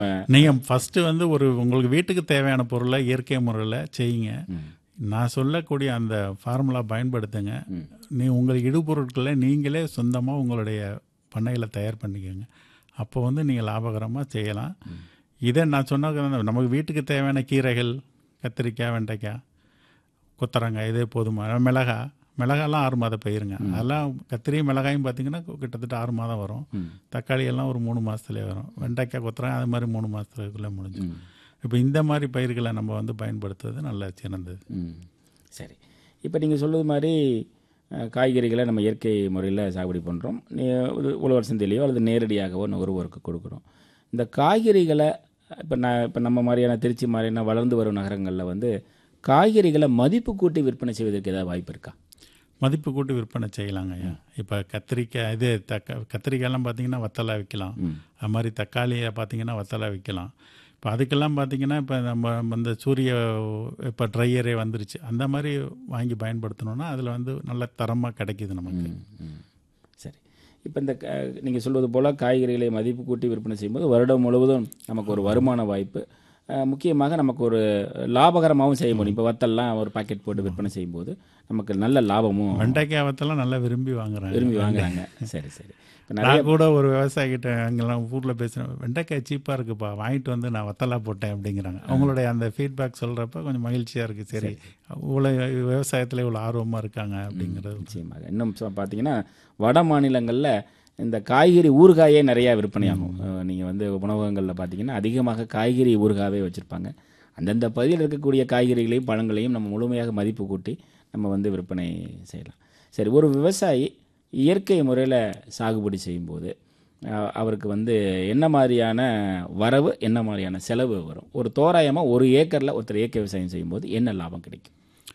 நீங்கள் ஃபஸ்ட்டு வந்து ஒரு உங்களுக்கு வீட்டுக்கு தேவையான பொருளை இயற்கை முறையில் செய்யுங்க நான் சொல்லக்கூடிய அந்த ஃபார்முலா பயன்படுத்துங்க நீ உங்கள் இடுபொருட்களை நீங்களே சொந்தமாக உங்களுடைய பண்ணையில் தயார் பண்ணிக்கோங்க அப்போ வந்து நீங்கள் லாபகரமாக செய்யலாம் இதை நான் சொன்ன நமக்கு வீட்டுக்கு தேவையான கீரைகள் கத்திரிக்காய் வெண்டைக்காய் கொத்தரங்காய் இதே போதுமா மிளகா மிளகாலாம் ஆறு மாத பயிருங்க அதெல்லாம் கத்திரி மிளகாயும் பார்த்தீங்கன்னா கிட்டத்தட்ட ஆறு மாதம் வரும் தக்காளி எல்லாம் ஒரு மூணு மாதத்துலேயே வரும் வெண்டைக்காய் கொத்தரங்காய் அது மாதிரி மூணு மாதத்துக்குள்ளே முடிஞ்சு இப்போ இந்த மாதிரி பயிர்களை நம்ம வந்து பயன்படுத்துவது நல்ல சிறந்தது ம் சரி இப்போ நீங்கள் சொல்லுவது மாதிரி அஹ், காய்கறிகளை நம்ம இயற்கை முறையில் சாகுபடி பண்ணுறோம் உழவர் சந்தையிலையோ அல்லது நேரடியாகவோ நுகர்வோருக்கு கொடுக்குறோம் இந்த காய்கறிகளை இப்போ நான் இப்போ நம்ம மாதிரியான திருச்சி மாதிரியான வளர்ந்து வரும் நகரங்களில் வந்து காய்கறிகளை மதிப்பு கூட்டி விற்பனை செய்வதற்கு ஏதாவது வாய்ப்பு இருக்கா மதிப்பு கூட்டி விற்பனை செய்யலாங்க ஐயா இப்போ கத்திரிக்காய் இது தக்க கத்திரிக்காயெல்லாம் பார்த்தீங்கன்னா வத்தலா விற்கலாம் அது மாதிரி தக்காளியை பார்த்தீங்கன்னா வத்தலா விற்கலாம் இப்போ அதுக்கெல்லாம் பார்த்தீங்கன்னா இப்போ நம்ம இந்த சூரிய இப்போ ட்ரையரே வந்துருச்சு அந்த மாதிரி வாங்கி பயன்படுத்தணும்னா அதில் வந்து நல்ல தரமாக கிடைக்கிது நமக்கு ம். சரி இப்போ இந்த நீங்கள் சொல்வது போல் காய்கறிகளை மதிப்பு கூட்டி விற்பனை செய்யும்போது வருடம் முழுவதும் நமக்கு ஒரு வருமான வாய்ப்பு அஹ், முக்கியமாக நமக்கு ஒரு லாபகரமாகவும் செய்ய முடியும் இப்போ வத்தல்லாம் ஒரு பாக்கெட் போட்டு விற்பனை செய்யும்போது நமக்கு நல்ல லாபமும் வெண்டைக்காய் வத்தெல்லாம் நல்லா விரும்பி வாங்குறாங்க விரும்பி வாங்குறாங்க சரி சரி இப்போ நிறைய நான் கூட ஒரு விவசாயிகிட்ட அங்கெல்லாம் ஊரில் பேசுகிறேன் வெண்டைக்காய் சீப்பாக இருக்குப்பா வாங்கிட்டு வந்து நான் வத்தலா போட்டேன் அப்படிங்கிறாங்க அவங்களுடைய அந்த ஃபீட்பேக் சொல்கிறப்ப கொஞ்சம் மகிழ்ச்சியாக இருக்குது சரி இவ்வளோ விவசாயத்தில் இவ்வளோ ஆர்வமாக இருக்காங்க அப்படிங்கிறது நிச்சயமாக இன்னும் சொ- பார்த்தீங்கன்னா வட மாநிலங்களில் இந்த காய்கறி ஊறுகாயே நிறையா விற்பனையாகும் நீங்கள் வந்து உணவகங்களில் பார்த்தீங்கன்னா அதிகமாக காய்கறி ஊறுகாவே வச்சுருப்பாங்க அந்தந்த பகுதியில் இருக்கக்கூடிய காய்கறிகளையும் பழங்களையும் நம்ம முழுமையாக மதிப்பு கூட்டி நம்ம வந்து விற்பனை செய்யலாம் சரி ஒரு விவசாயி இயற்கை முறையில் சாகுபடி செய்யும்போது அஹ், அவருக்கு வந்து என்ன மாதிரியான வரவு என்ன மாதிரியான செலவு வரும் ஒரு தோராயமாக ஒரு ஏக்கரில் ஒருத்தர் இயற்கை விவசாயம் செய்யும்போது என்ன லாபம் கிடைக்கும்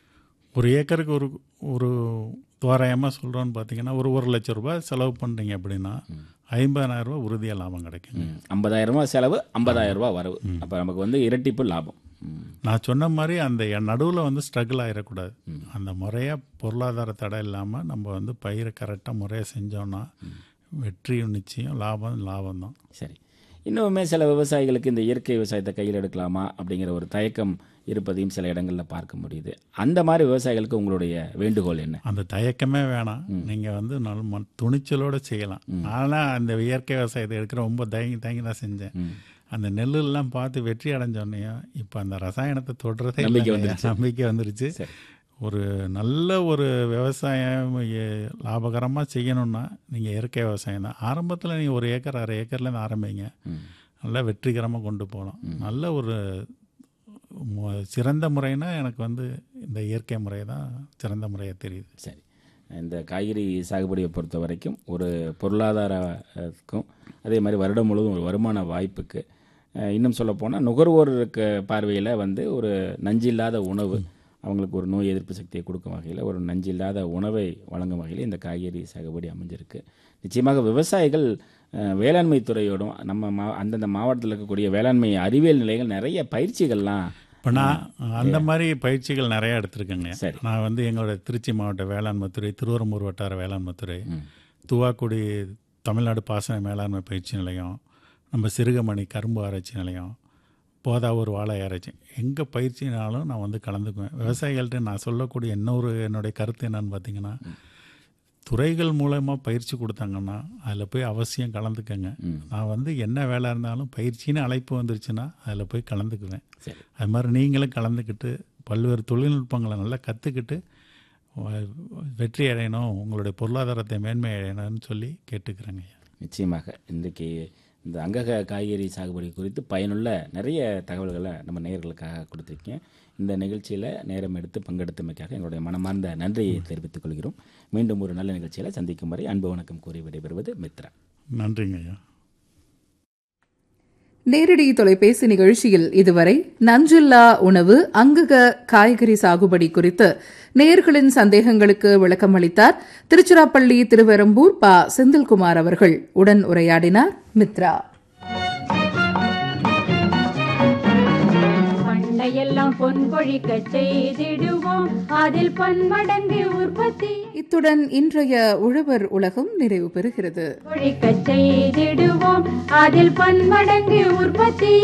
ஒரு ஏக்கருக்கு ஒரு ஒரு தோராயமாக சொல்கிறோன்னு பார்த்தீங்கன்னா ஒரு ஒரு லட்ச ரூபாய் செலவு பண்ணுறீங்க அப்படின்னா ஐம்பதாயிரம் ரூபாய் உறுதியாக லாபம் கிடைக்குங்க ஐம்பதாயிரம் ரூபாய் செலவு ஐம்பதாயிரம் ரூபாய் வரவு அப்போ நமக்கு வந்து இரட்டிப்பு லாபம் ம். நான் சொன்ன மாதிரி அந்த நடுவில் வந்து ஸ்ட்ரகிள் ஆகிடக்கூடாது அந்த முறையாக பொருளாதார தடை இல்லாமல் நம்ம வந்து பயிரை கரெக்டாக முறையாக செஞ்சோன்னா வெற்றி நிச்சயம் லாபம் லாபம் தான் சரி இன்னுமே சில விவசாயிகளுக்கு இந்த இயற்கை விவசாயத்தை கையில் எடுக்கலாமா அப்படிங்கிற ஒரு தயக்கம் இருப்பதையும் சில இடங்களில் பார்க்க முடியுது அந்த மாதிரி விவசாயிகளுக்கு உங்களுடைய வேண்டுகோள் என்ன அந்த தயக்கமே வேணாம் நீங்கள் வந்து நல்ல ம- துணிச்சலோட செய்யலாம் நான்லாம் அந்த இயற்கை விவசாயத்தை எடுக்கிற ரொம்ப தயங்கி தயங்கி தான் செஞ்சேன் அந்த நெல்லுலாம் பார்த்து வெற்றி அடைஞ்சோடனே இப்போ அந்த ரசாயனத்தை தொடுறதே நம்பிக்கை இல்லைங்க. நம்பிக்கை வந்துருச்சு சரி. ஒரு நல்ல ஒரு விவசாயம் எ- லாபகரமா செய்யணும்னா நீங்கள் இயற்கை விவசாயம் தான் ஆரம்பத்தில் நீங்கள் ஒரு ஏக்கர் அரை ஏக்கர்லேருந்து ஆரம்பிங்க நல்லா வெற்றிகரமாக கொண்டு போகலாம் நல்ல ஒரு மு- சிறந்த முறைனா எனக்கு வந்து இந்த இயற்கை முறை தான் சிறந்த முறையாக தெரியுது சரி இந்த காய்கறி சாகுபடியை பொறுத்த வரைக்கும் ஒரு பொருளாதாரத்துக்கும் அதே மாதிரி வருடம் முழுவதும் ஒரு வருமான வாய்ப்புக்கு அஹ், இன்னும் சொல்லப்போனால் நுகர்வோருக்கு பார்வையில் வந்து ஒரு நஞ்சில்லாத உணவு அவங்களுக்கு ஒரு நோய் எதிர்ப்பு சக்தியை கொடுக்கும் வகையில் ஒரு நஞ்சில்லாத உணவை வழங்கும் வகையில் இந்த காய்கறி சாகுபடி அமைஞ்சிருக்கு நிச்சயமாக விவசாயிகள் அஹ், வேளாண்மை துறையோடும் நம்ம மா அந்தந்த மாவட்டத்தில் இருக்கக்கூடிய வேளாண்மை அறிவியல் நிலையங்கள் நிறைய பயிற்சிகள்லாம் இப்போ நான் அந்த மாதிரி பயிற்சிகள் நிறையா எடுத்திருக்கேங்க சரி. நான் வந்து எங்களோட திருச்சி மாவட்ட வேளாண்மை துறை திருவரம்பூர் வட்டார வேளாண்மை துறை துவாக்குடி தமிழ்நாடு பாசன மேலாண்மை பயிற்சி நிலையம் நம்ம சிறுகமணி கரும்பு ஆராய்ச்சி நிலையம் போதாவூர் வாழை ஆராய்ச்சி எங்கே பயிற்சினாலும் நான் வந்து கலந்துக்குவேன் விவசாயிகள்கிட்ட நான் சொல்லக்கூடிய இன்னொரு என்னுடைய கருத்து என்னன்னு பார்த்தீங்கன்னா துறைகள் மூலமாக பயிற்சி கொடுத்தாங்கன்னா அதில் போய் அவசியம் கலந்துக்கங்க நான் வந்து என்ன வேலை இருந்தாலும் பயிற்சின்னு அழைப்பு வந்துருச்சுன்னா அதில் போய் கலந்துக்குவேன் சரி அது மாதிரி நீங்களும் கலந்துக்கிட்டு பல்வேறு தொழில்நுட்பங்களை நல்லா கற்றுக்கிட்டு வெற்றி அடையணும் உங்களுடைய பொருளாதாரத்தை மேன்மை அடையணும்னு சொல்லி கேட்டுக்கிறேங்க ஐயா நிச்சயமாக இன்றைக்கு இந்த அங்கக காய்கறி சாகுபடி குறித்து பயனுள்ள நிறைய தகவல்களை நம்ம நேயர்களுக்காக கொடுத்துருக்கீங்க இந்த நிகழ்ச்சியில் நேரம் எடுத்து பங்கெடுத்தமைக்காக எங்களுடைய மனமார்ந்த நன்றியை தெரிவித்துக் கொள்கிறோம் மீண்டும் ஒரு நல்ல நிகழ்ச்சியில் சந்திக்கும் வரை அன்பு வணக்கம் கூறி விடைபெறுவது மித்ரா நன்றிங்க ஐயா நேரடி தொலைபேசி நிகழ்ச்சியில் இதுவரை நஞ்சில்லா உணவு அங்கக காய்கறி சாகுபடி குறித்து நேயர்களின் சந்தேகங்களுக்கு விளக்கமளித்தார் திருச்சிராப்பள்ளி திருவெரும்பூர் ப செந்தில்குமார் அவர்கள் உடன் உரையாடினார் மித்ரா பண்டை எல்லாம் பொன் பொழிக்க செய்திடுவோம் அதில் பன்மடங்கு உற்பத்தி இத்துடன் இன்றைய உழவர் உலகம் நிறைவு பெறுகிறது பொழிக்க செய்திடுவோம் அதில் பன்மடங்கு உற்பத்தி